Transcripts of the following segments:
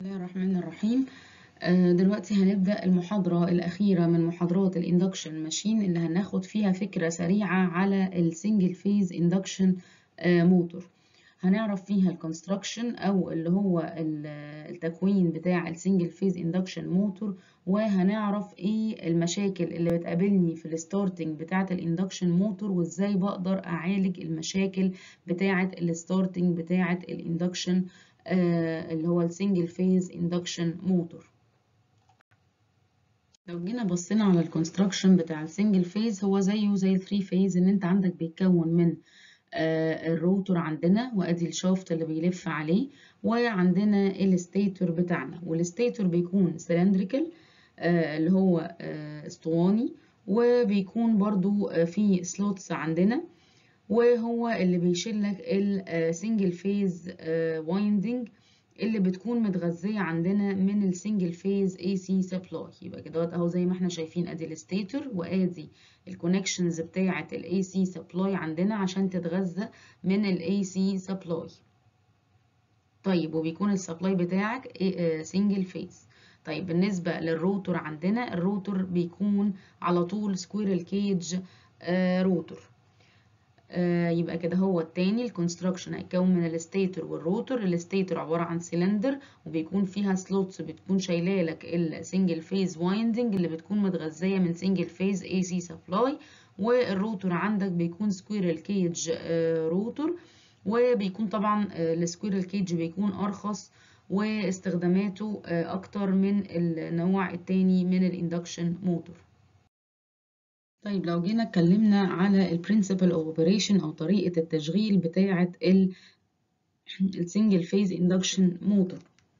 الله الرحمن الرحيم آه، دلوقتي هنبدأ المحاضرة الأخيرة من محاضرات الاندكشن ماشين اللي هناخد فيها فكرة سريعة على السنجل فيز اندكشن موتور هنعرف فيها الكونستراكشن أو اللي هو التكوين بتاع السنجل فيز اندكشن موتور وهنعرف ايه المشاكل اللي بتقابلني في الستارتنج بتاعة الاندكشن موتور وازاي بقدر أعالج المشاكل بتاعة الستارتنج بتاعة الاندكشن آه اللي هو السنجل فيز اندكشن موتور لو جينا بصينا على الكونستراكشن بتاع السنجل فيز هو زيه زي الثري فيز ان انت عندك بيتكون من آه الروتور عندنا وادي الشافت اللي بيلف عليه وعندنا الستيتور بتاعنا والستيتور بيكون سلندريكال آه اللي هو آه اسطواني وبيكون برضو في سلوتس عندنا وهو اللي بيشيل لك السنجل فيز وايندنج اللي بتكون متغذية عندنا من السنجل فيز اي سي سبلاي يبقى كده اهو زي ما احنا شايفين ادي الستيتور وادي الكونكشنز بتاعة الاي سي سبلاي عندنا عشان تتغذى من الاي سي سبلاي طيب وبيكون السبلاي بتاعك سنجل فيز طيب بالنسبة للروتور عندنا الروتور بيكون على طول سكويرل كيج روتور آه يبقى كده هو التاني الكونستراكشن هيتكون من الستيتور والروتور الستيتور عبارة عن سيلندر وبيكون فيها سلوتس بتكون شايله لك السنجل فيز وايندنج اللي بتكون متغذية من سنجل فيز اي سي سبلاي والروتور عندك بيكون سكويرل كيج آه روتور وبيكون طبعا آه السكويرل كيج بيكون ارخص واستخداماته اكتر من النوع التاني من الاندكشن موتور طيب لو جينا اتكلمنا على البرنسبل اوف اوبريشن او طريقه التشغيل بتاعه السنجل فيز اندكشن موتور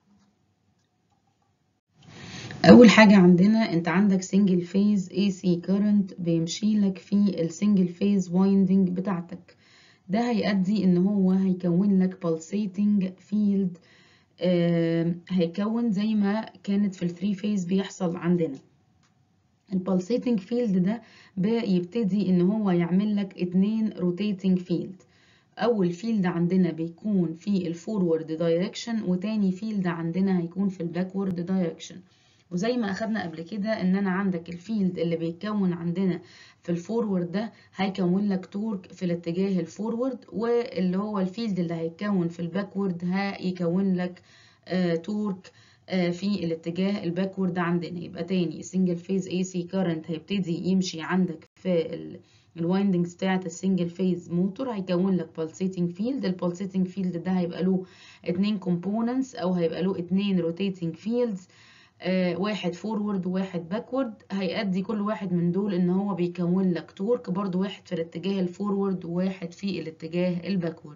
اول حاجه عندنا انت عندك سنجل فيز اي سي كارنت بيمشي لك في السنجل فيز وايندنج بتاعتك ده هيؤدي ان هو هيكون لك pulsating فيلد آه هيكون زي ما كانت في الثري فيز بيحصل عندنا البالسيتنج فيلد ده بيبتدي ان هو يعمل لك اتنين روتيتنج فيلد اول فيلد عندنا بيكون في الفورورد دايركشن وتاني فيلد عندنا هيكون في الباكورد دايركشن وزي ما اخدنا قبل كده ان انا عندك الفيلد اللي بيتكون عندنا في الفورورد ده هيكون لك تورك في الاتجاه الفورورد واللي هو الفيلد اللي هيتكون في الباكورد هيكون لك آه تورك في الاتجاه الباكورد عندنا يبقى تاني السنجل فيز اي سي كارنت هيبتدي يمشي عندك في الوايندنجز بتاعت السنجل فيز موتور هيكون لك pulsating فيلد البالسيتنج فيلد ده هيبقى له اتنين كومبوننتس او هيبقى له اتنين روتيتنج فيلدز آه واحد فورورد وواحد باكورد هيأدي كل واحد من دول ان هو بيكون لك تورك برضو واحد في الاتجاه الفورورد وواحد في الاتجاه الباكورد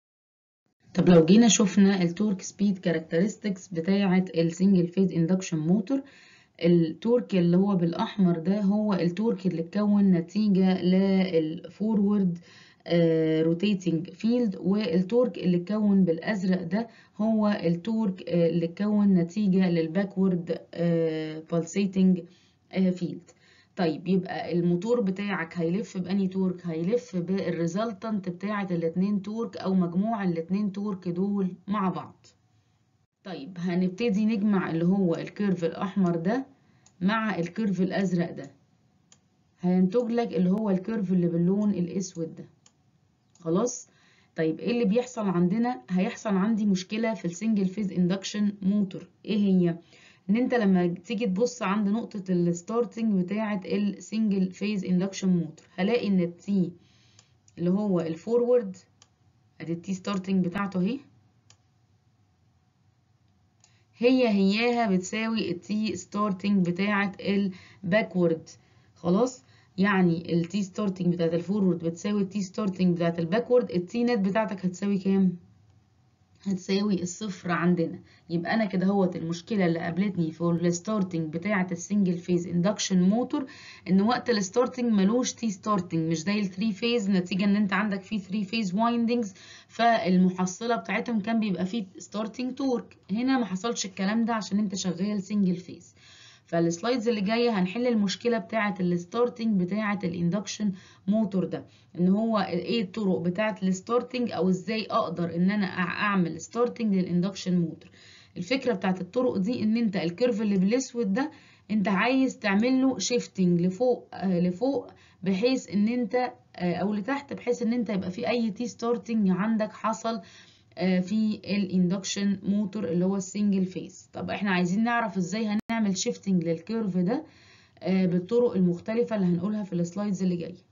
طب لو جينا شفنا التورك سبيد كاركترستكس بتاعة السنجل فيز اندكشن موتور التورك اللي هو بالأحمر ده هو التورك اللي اتكون نتيجة للفورورد روتيتنج فيلد والتورك اللي اتكون بالأزرق ده هو التورك اللي اتكون نتيجة للباكورد بالسيتنج فيلد طيب يبقى الموتور بتاعك هيلف بأني تورك هيلف بالريزلتنت بتاعة الاتنين تورك أو مجموع الاتنين تورك دول مع بعض طيب هنبتدي نجمع اللي هو الكيرف الأحمر ده مع الكيرف الأزرق ده هينتج لك اللي هو الكيرف اللي باللون الأسود ده خلاص طيب ايه اللي بيحصل عندنا هيحصل عندي مشكلة في السنجل فيز اندكشن موتور ايه هي ان انت لما تيجي تبص عند نقطة الستارتنج بتاعة السنجل فيز اندكشن موتور هلاقي ان التي اللي هو الفورورد ادي التي ستارتنج بتاعته اهي هي هياها بتساوي التي ستارتنج بتاعة الباكورد خلاص يعني التي ستارتنج بتاعة الفورورد بتساوي التي ستارتنج بتاعة الباكورد التي نت بتاعتك هتساوي كام؟ هتساوي الصفر عندنا يبقى انا كده هوت المشكله اللي قابلتني في الستارتنج بتاعه السنجل فيز اندكشن موتور ان وقت الستارتنج ملوش تي ستارتنج مش زي الثري فيز نتيجه ان انت عندك فيه ثري فيز وايندنجز فالمحصله بتاعتهم كان بيبقى فيه ستارتنج تورك هنا ما حصلش الكلام ده عشان انت شغال سنجل فيز فالسلايدز اللي جايه هنحل المشكله بتاعه الستارتنج بتاعه الاندكشن موتور ده ان هو ايه الطرق بتاعه الستارتنج او ازاي اقدر ان انا اعمل ستارتنج للاندكشن موتور الفكره بتاعت الطرق دي ان انت الكيرف اللي بالاسود ده انت عايز تعمل له شيفتنج لفوق آه لفوق بحيث ان انت آه او لتحت بحيث ان انت يبقى في اي تي ستارتنج عندك حصل آه في الاندكشن موتور اللي هو السنجل فيز طب احنا عايزين نعرف ازاي هنعمل شيفتنج للكيرف ده آه بالطرق المختلفه اللي هنقولها في السلايدز اللي جايه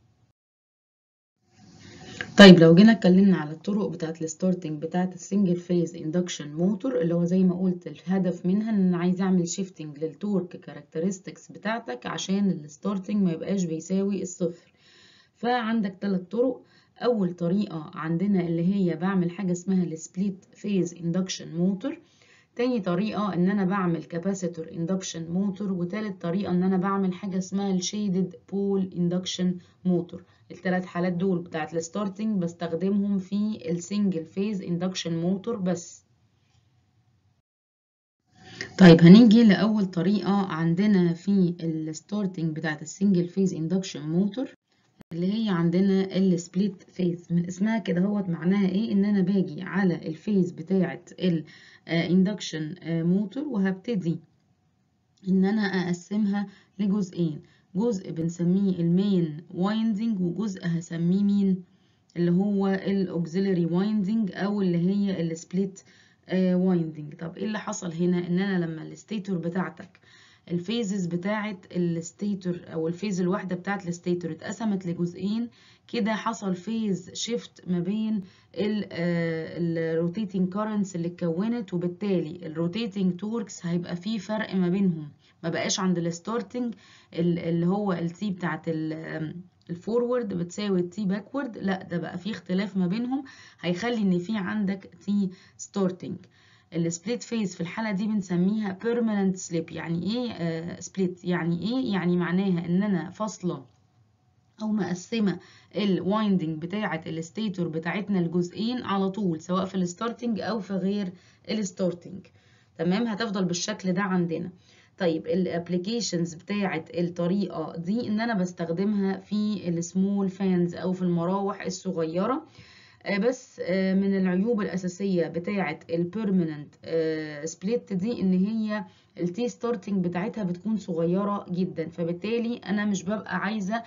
طيب لو جينا اتكلمنا على الطرق بتاعت الستارتنج بتاعت السنجل فيز اندكشن موتور اللي هو زي ما قلت الهدف منها ان انا عايز اعمل شيفتنج للتورك كاركترستكس بتاعتك عشان الستارتنج ما يبقاش بيساوي الصفر فعندك ثلاث طرق اول طريقه عندنا اللي هي بعمل حاجه اسمها السبليت فيز اندكشن موتور تاني طريقة إن أنا بعمل كاباسيتور اندكشن موتور وتالت طريقة إن أنا بعمل حاجة اسمها الشيدد بول اندكشن موتور الثلاث حالات دول بتاعت الستارتنج بستخدمهم في السنجل فيز اندكشن موتور بس طيب هنيجي لأول طريقة عندنا في الستارتنج بتاعت السنجل فيز اندكشن موتور اللي هي عندنا السبليت فيز من اسمها كده هوت معناها ايه ان انا باجي على الفيز بتاعت الاندكشن موتور وهبتدي ان انا اقسمها لجزئين جزء بنسميه المين وايندنج وجزء هسميه مين اللي هو الاوكسيلري وايندنج او اللي هي السبليت وايندنج طب ايه اللي حصل هنا ان انا لما الستيتور بتاعتك الفيزز بتاعت الستيتور او الفيز الواحده بتاعت الستيتور اتقسمت لجزئين كده حصل فيز شيفت ما بين الروتيتنج كارنتس اللي اتكونت وبالتالي الروتيتنج توركس هيبقى فيه فرق ما بينهم ما بقاش عند الستارتنج اللي هو التي بتاعت الفورورد بتساوي التي باكورد لا ده بقى فيه اختلاف ما بينهم هيخلي ان في عندك تي ستارتنج السبليت فيز في الحالة دي بنسميها permanent slip يعني ايه سبليت يعني ايه يعني معناها ان انا فاصلة او مقسمة الوايندنج بتاعة الستيتور بتاعتنا لجزئين على طول سواء في الستارتنج او في غير الستارتنج تمام هتفضل بالشكل ده عندنا طيب الابليكيشنز بتاعة الطريقة دي ان انا بستخدمها في السمول فانز او في المراوح الصغيرة بس من العيوب الأساسية بتاعة البيرمننت سبليت دي إن هي التي ستارتنج بتاعتها بتكون صغيرة جدا فبالتالي أنا مش ببقى عايزة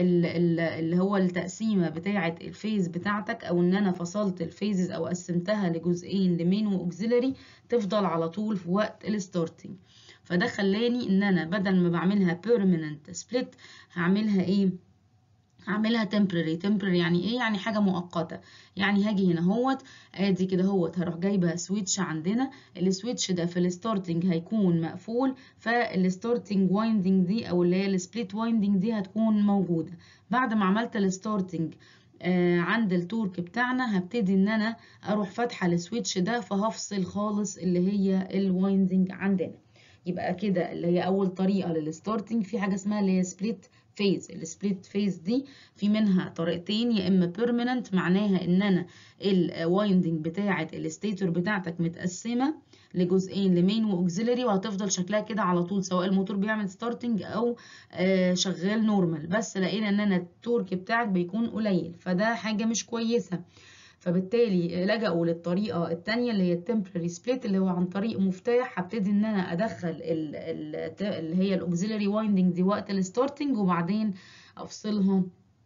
اللي هو التقسيمة بتاعة الفيز بتاعتك أو إن أنا فصلت الفيزز أو قسمتها لجزئين لمين وأوكسيلري تفضل على طول في وقت الستارتنج فده خلاني إن أنا بدل ما بعملها بيرمننت سبليت هعملها إيه؟ هعملها temporary temporary يعني ايه يعني حاجه مؤقته يعني هاجي هنا اهوت ادي كده اهوت هروح جايبه سويتش عندنا السويتش ده في الستارتنج هيكون مقفول فالستارتنج وايندنج دي او اللي هي السبليت وايندنج دي هتكون موجوده بعد ما عملت الستارتنج آه عند التورك بتاعنا هبتدي ان انا اروح فاتحه السويتش ده فهفصل خالص اللي هي الوايندنج عندنا يبقى كده اللي هي اول طريقه للستارتنج في حاجه اسمها اللي هي سبليت فيز السبليت فيز دي في منها طريقتين يا اما بيرمننت معناها ان انا الوايندنج بتاعه الستيتور بتاعتك متقسمه لجزئين لمين واوكسيلري وهتفضل شكلها كده على طول سواء الموتور بيعمل ستارتنج او آه شغال نورمال بس لقينا ان انا التورك بتاعك بيكون قليل فده حاجه مش كويسه فبالتالي لجأوا للطريقة التانية اللي هي التمبرري سبليت اللي هو عن طريق مفتاح هبتدي ان انا ادخل ال ال اللي هي الاوكسيلري وايندنج دي وقت الستارتنج وبعدين افصلها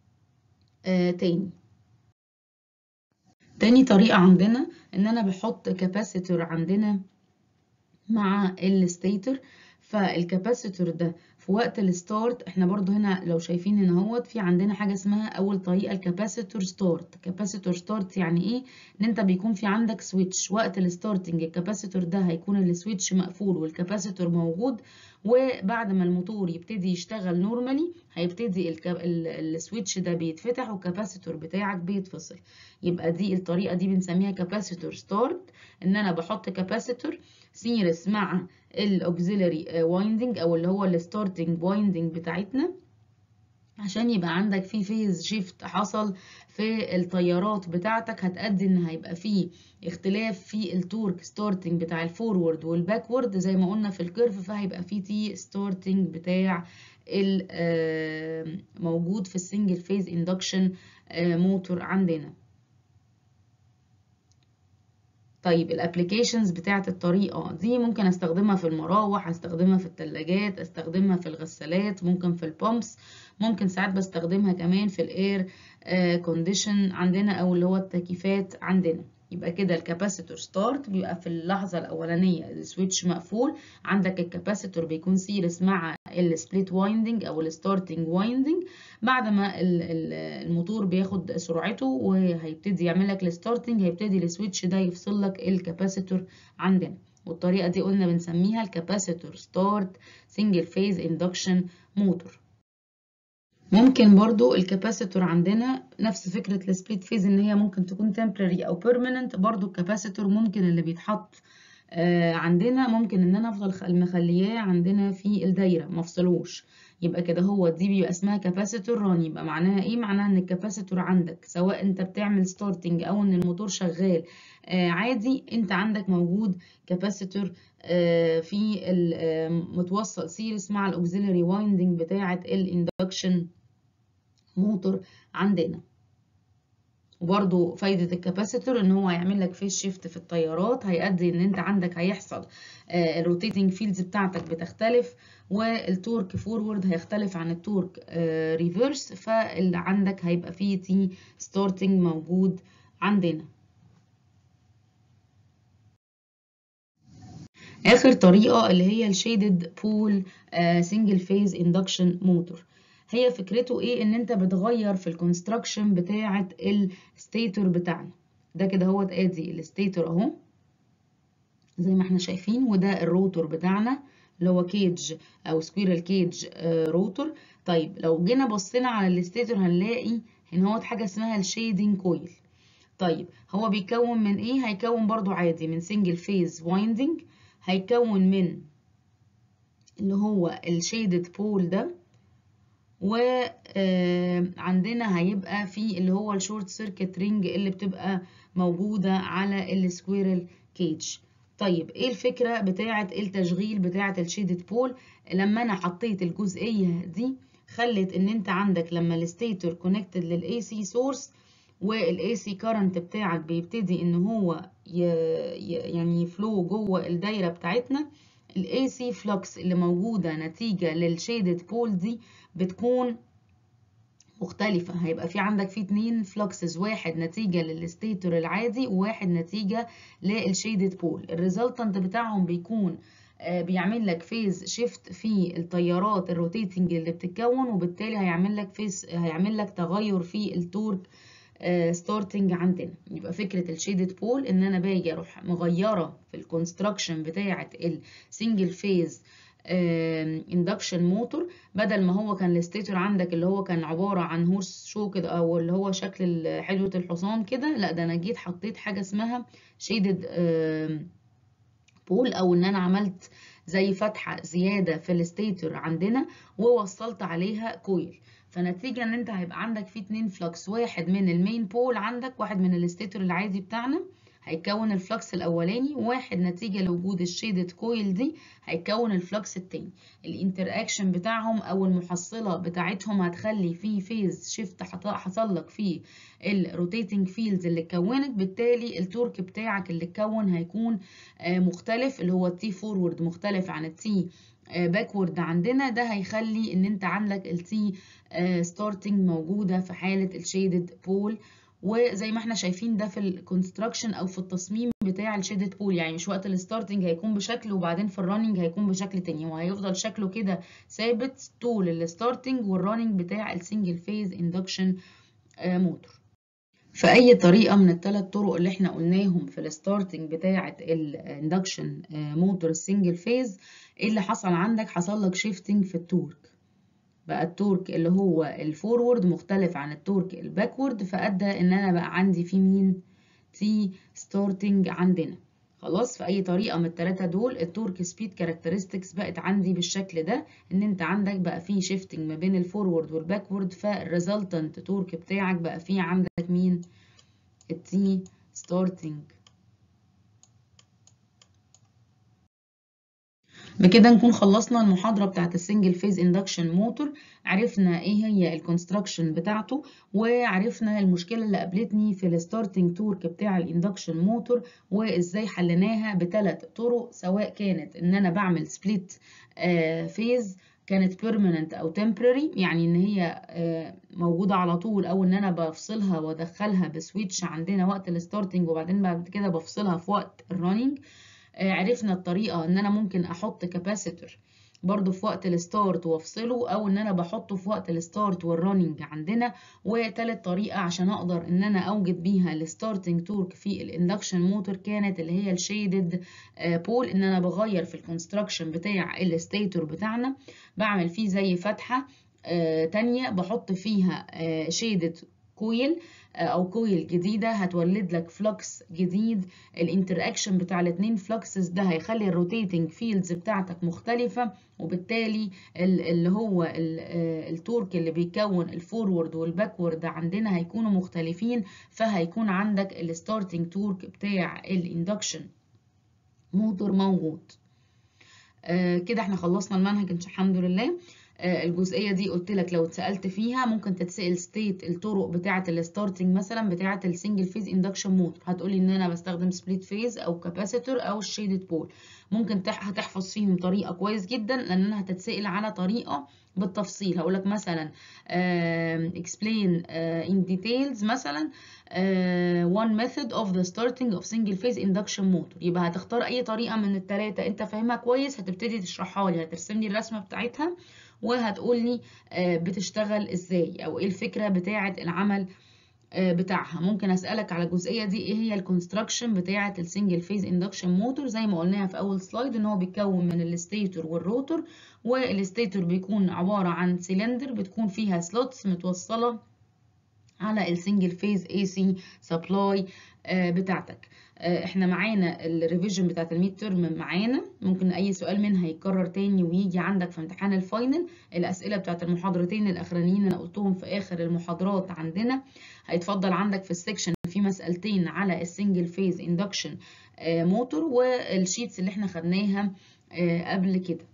آه تاني تاني طريقة عندنا ان انا بحط كاباسيتور عندنا مع الستيتور فالكاباسيتور ده في وقت الستارت احنا برضو هنا لو شايفين هنا اهوت في عندنا حاجه اسمها اول طريقه الكاباسيتور ستارت كاباسيتور ستارت يعني ايه ان انت بيكون في عندك سويتش وقت الستارتنج الكاباسيتور ده هيكون السويتش مقفول والكاباسيتور موجود وبعد ما الموتور يبتدي يشتغل نورمالي هيبتدي السويتش ده بيتفتح والكاباسيتور بتاعك بيتفصل يبقى دي الطريقه دي بنسميها كاباسيتور ستارت ان انا بحط كاباسيتور سيريس مع الاوكسيلري وايندنج او اللي هو الستارتنج وايندنج بتاعتنا عشان يبقى عندك في فيز شيفت حصل في التيارات بتاعتك هتأدي ان هيبقى في اختلاف في التورك ستارتنج بتاع الفورورد والباكورد زي ما قلنا في الكيرف فهيبقى في تي ستارتنج بتاع موجود في السنجل فيز اندكشن موتور عندنا طيب الابليكيشنز بتاعت الطريقة دي ممكن استخدمها في المراوح استخدمها في التلاجات استخدمها في الغسالات ممكن في البامبس ممكن ساعات بستخدمها كمان في الاير كونديشن عندنا او اللي هو التكييفات عندنا يبقى كده الكاباسيتور ستارت بيبقى في اللحظة الأولانية السويتش مقفول عندك الكاباسيتور بيكون سيريس مع السبليت وايندنج أو الستارتنج وايندنج بعد ما الموتور بياخد سرعته وهيبتدي يعمل لك الستارتنج هيبتدي السويتش ده يفصل لك الكاباسيتور عندنا والطريقة دي قلنا بنسميها الكاباسيتور ستارت سنجل فيز اندكشن موتور ممكن برضو الكاباسيتور عندنا نفس فكرة السبليت فيز ان هي ممكن تكون temporary او permanent برضو الكاباسيتور ممكن اللي بيتحط آه عندنا ممكن ان انا افضل مخلياه عندنا في الدايرة مفصلوش يبقى كده هو دي بيبقى اسمها كاباسيتور ران يبقى معناها ايه معناها ان الكاباسيتور عندك سواء انت بتعمل ستارتنج او ان الموتور شغال آه عادي انت عندك موجود كاباسيتور آه في متوصل سيريس مع الاوكسيلري وايندنج بتاعه الاندكشن موتور عندنا وبرضو فايدة الكاباسيتور ان هو هيعمل لك فيس شيفت في التيارات هيؤدي ان انت عندك هيحصل الروتيتنج فيلدز بتاعتك بتختلف والتورك فورورد هيختلف عن التورك ريفرس فاللي عندك هيبقى فيه تي ستارتنج موجود عندنا اخر طريقة اللي هي الشيدد بول سنجل فيز اندكشن موتور هي فكرته ايه ان انت بتغير في الكونستراكشن بتاعه الستيتور بتاعنا ده كده هو ادي الستيتور اهو زي ما احنا شايفين وده الروتور بتاعنا اللي هو كيج او سكويرل كيج روتور طيب لو جينا بصينا على الستيتور هنلاقي ان هو حاجه اسمها الشيدنج كويل طيب هو بيكون من ايه هيكون برضو عادي من سنجل فيز وايندنج هيكون من اللي هو الشيدد بول ده وعندنا هيبقى في اللي هو الشورت سيركت رينج اللي بتبقى موجودة على السكويرل كيج طيب ايه الفكرة بتاعة التشغيل بتاعة الشيدد بول لما انا حطيت الجزئية دي خلت ان انت عندك لما الستيتور كونكتد للاي سي سورس والاي سي كارنت بتاعك بيبتدي ان هو يعني يفلو جوه الدايرة بتاعتنا الاي سي فلوكس اللي موجودة نتيجة للشيدد بول دي بتكون مختلفة هيبقى في عندك في اتنين فلوكسز واحد نتيجة للستيتور العادي وواحد نتيجة للشيدد بول الريزلتنت بتاعهم بيكون بيعمل لك فيز شيفت في التيارات الروتيتنج اللي بتتكون وبالتالي هيعمل لك فيز هيعمل لك تغير في التورك ستارتنج عندنا يبقى فكره الشيدد بول ان انا باجي اروح مغيره في الكونستراكشن بتاعه السنجل فيز اندكشن موتور بدل ما هو كان الستيتور عندك اللي هو كان عباره عن هورس شو كده او اللي هو شكل حلوه الحصان كده لا ده انا جيت حطيت حاجه اسمها شيدد بول او ان انا عملت زي فتحه زياده في الستيتور عندنا ووصلت عليها كويل فنتيجة ان انت هيبقى عندك فيه اتنين فلكس واحد من المين بول عندك واحد من الستيتور العادي بتاعنا هيكون الفلكس الاولاني واحد نتيجة لوجود الشيدد كويل دي هيكون الفلكس التاني الانتر اكشن بتاعهم او المحصلة بتاعتهم هتخلي فيه فيز شيفت حصل لك فيه الروتيتنج فيلدز اللي اتكونت بالتالي التورك بتاعك اللي اتكون هيكون مختلف اللي هو التي فورورد مختلف عن التي باكورد عندنا ده هيخلي ان انت عندك التي ستارتنج موجوده في حاله الشيدد بول وزي ما احنا شايفين ده في الكونستراكشن او في التصميم بتاع الشيدد بول يعني مش وقت الستارتنج هيكون بشكل وبعدين في الرننج هيكون بشكل تاني وهيفضل شكله كده ثابت طول الستارتنج والرننج بتاع السنجل فيز اندكشن موتور فأي طريقة من الثلاث طرق اللي احنا قلناهم في الستارتنج بتاعة الاندكشن موتور السنجل فيز ايه اللي حصل عندك حصل لك شيفتنج في التورك بقى التورك اللي هو الفورورد مختلف عن التورك الباكورد فأدى ان انا بقى عندي في مين تي ستارتنج عندنا خلاص في اي طريقه من الثلاثه دول التورك سبيد كاركترستكس بقت عندي بالشكل ده ان انت عندك بقى فيه شيفتنج ما بين الفورورد والباكورد فالريزلتنت تورك بتاعك بقى فيه عندك مين التي ستارتنج بكده نكون خلصنا المحاضرة بتاعت السنجل فيز اندكشن موتور عرفنا ايه هي الكونستراكشن بتاعته وعرفنا المشكلة اللي قابلتني في الستارتنج تورك بتاع الاندكشن موتور وازاي حليناها بثلاث طرق سواء كانت ان انا بعمل سبليت فيز كانت permanent او temporary يعني ان هي موجودة على طول او ان انا بفصلها وادخلها بسويتش عندنا وقت الستارتنج وبعدين بعد كده بفصلها في وقت الرننج عرفنا الطريقة ان انا ممكن احط كاباسيتور برضو في وقت الستارت وافصله او ان انا بحطه في وقت الستارت والرننج عندنا وتالت طريقة عشان اقدر ان انا اوجد بيها الستارتنج تورك في الاندكشن موتور كانت اللي هي الشيدد بول ان انا بغير في الكونستراكشن بتاع الستيتور بتاعنا بعمل فيه زي فتحة تانية بحط فيها شيدد كويل او كويل جديده هتولد لك فلكس جديد الانتراكشن بتاع الاثنين فلكسز ده هيخلي الروتيتنج فيلدز بتاعتك مختلفه وبالتالي اللي هو التورك اللي بيكون الفورورد والباكورد عندنا هيكونوا مختلفين فهيكون عندك الستارتنج تورك بتاع الاندكشن موتور موجود كده احنا خلصنا المنهج الحمد لله الجزئيه دي قلت لك لو اتسالت فيها ممكن تتسال ستيت الطرق بتاعه الستارتنج مثلا بتاعه السنجل فيز اندكشن موتور هتقولي ان انا بستخدم سبليت فيز او كاباسيتور او الشيدد بول ممكن هتحفظ فيهم طريقه كويس جدا لان انا هتتسال على طريقه بالتفصيل هقول لك مثلا explain in details مثلا one method of the starting of single phase induction motor يبقى هتختار اي طريقه من الثلاثه انت فاهمها كويس هتبتدي تشرحها لي هترسم لي الرسمه بتاعتها وهتقول لي بتشتغل ازاي او ايه الفكره بتاعه العمل بتاعها ممكن اسالك على الجزئيه دي ايه هي الكونستراكشن بتاعه السنجل فيز اندكشن موتور زي ما قلناها في اول سلايد ان هو بيتكون من الستيتور والروتور والستيتور بيكون عباره عن سيلندر بتكون فيها سلوتس متوصله على السنجل فيز اي سي سبلاي بتاعتك احنا معانا الريفيجن بتاعت الميد ترم معانا ممكن اي سؤال منها يتكرر تاني ويجي عندك في امتحان الفاينل الاسئله بتاعت المحاضرتين الاخرانيين انا قلتهم في اخر المحاضرات عندنا هيتفضل عندك في السكشن في مسألتين على السنجل فيز اندكشن موتور والشيتس اللي احنا خدناها قبل كده